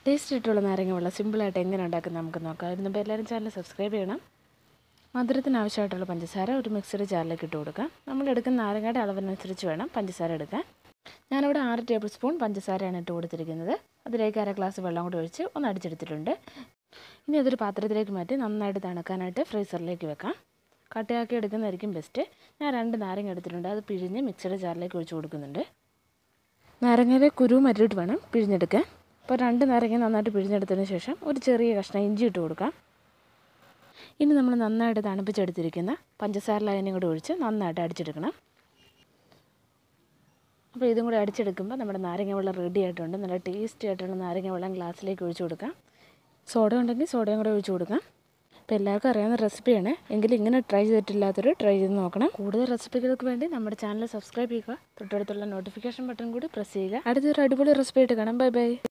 taste ആയിട്ടുള്ള നാരങ്ങ വെള്ളം സിമ്പിളായിട്ട് എങ്ങനെ ഉണ്ടാക്കുന്നത് നമുക്ക് നോക്കാം ഇതിനുമ്പോൾ എല്ലാവരും ചാനൽ സബ്സ്ക്രൈബ് ചെയ്യണം മധുരത്തിന് ആവശ്യമായിട്ടുള്ള പഞ്ചസാര ഒരു മിക്സഡ് ജാറിലേക്ക് ഇട്ട് കൊടുക്കാം നമ്മൾ എടുക്കുന്ന നാരങ്ങയുടെ അളവിനനുസരിച്ച് വേണം പഞ്ചസാര എടുക്കാൻ ഞാനിവിടെ ആറ് ടേബിൾ സ്പൂൺ പഞ്ചസാരയാണ് ഇട്ട് കൊടുത്തിരിക്കുന്നത് അതിലേക്ക് അര ഗ്ലാസ് വെള്ളം കൂടി ഒഴിച്ച് ഒന്ന് അടിച്ചെടുത്തിട്ടുണ്ട് ഇനി അതൊരു പാത്രത്തിലേക്ക് മാറ്റി നന്നായിട്ട് തണുക്കാനായിട്ട് ഫ്രീസറിലേക്ക് വെക്കാം കട്ടയാക്കി എടുക്കുന്നതായിരിക്കും ബെസ്റ്റ് ഞാൻ രണ്ട് നാരങ്ങ എടുത്തിട്ടുണ്ട് അത് പിഴിഞ്ഞ് മിക്സഡ് ജാറിലേക്ക് ഒഴിച്ച് കൊടുക്കുന്നുണ്ട് നാരങ്ങയിലെ കുരു മരിട്ട് വേണം പിഴിഞ്ഞെടുക്കാൻ അപ്പോൾ രണ്ട് നാരങ്ങ നന്നായിട്ട് പിഴിഞ്ഞെടുത്തതിന് ശേഷം ഒരു ചെറിയ കഷ്ണം ഇഞ്ചി ഇട്ട് കൊടുക്കാം ഇനി നമ്മൾ നന്നായിട്ട് തണുപ്പിച്ചെടുത്തിരിക്കുന്ന പഞ്ചസാര ലൈനും കൂടി ഒഴിച്ച് നന്നായിട്ട് അടിച്ചെടുക്കണം അപ്പോൾ ഇതും കൂടി അടിച്ചെടുക്കുമ്പോൾ നമ്മുടെ നാരങ്ങ വെള്ളം റെഡി ആയിട്ടുണ്ട് നല്ല ടേസ്റ്റി ആയിട്ടുള്ള നാരങ്ങ വെള്ളം ഗ്ലാസ്സിലേക്ക് ഒഴിച്ച് കൊടുക്കാം സോഡ ഉണ്ടെങ്കിൽ സോഡയും കൂടെ ഒഴിച്ച് കൊടുക്കാം അപ്പോൾ എല്ലാവർക്കും അറിയാവുന്ന റെസിപ്പിയാണ് എങ്കിലും ഇങ്ങനെ ട്രൈ ചെയ്തിട്ടില്ലാത്തൊരു ട്രൈ ചെയ്ത് നോക്കണം കൂടുതൽ റെസിപ്പികൾക്ക് വേണ്ടി നമ്മുടെ ചാനൽ സബ്സ്ക്രൈബ് ചെയ്യുക തൊട്ടടുത്തുള്ള നോട്ടിഫിക്കേഷൻ ബട്ടൺ കൂടി പ്രസ് ചെയ്യുക അടുത്തൊരു അടിപൊളി റെസിപ്പി ആയിട്ട് കാണാം ബൈ ബൈ